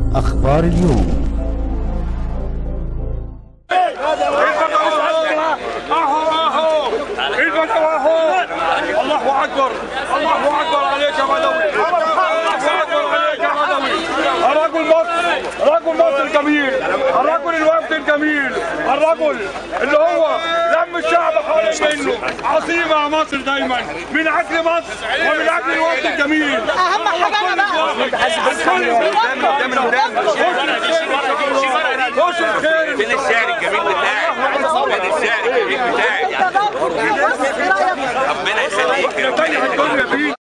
أخبار اليوم اهو اهو البدوي اهو الله اكبر الله اكبر عليك يا بدوي الله اكبر عليك يا بدوي الرجل مصر رجل مصر الجميل الرجل الوفد الجميل الرجل اللي هو لم الشعب حوالين منه عظيمه يا مصر دايما من اجل مصر ومن اجل الوفد الجميل اهم حاجه انا بقى خش الخير فين الشعر الجميل بتاعك؟ فين الشعر الجميل بتاعك؟ بص ايه رايك ربنا يخليك تاني الدنيا فيه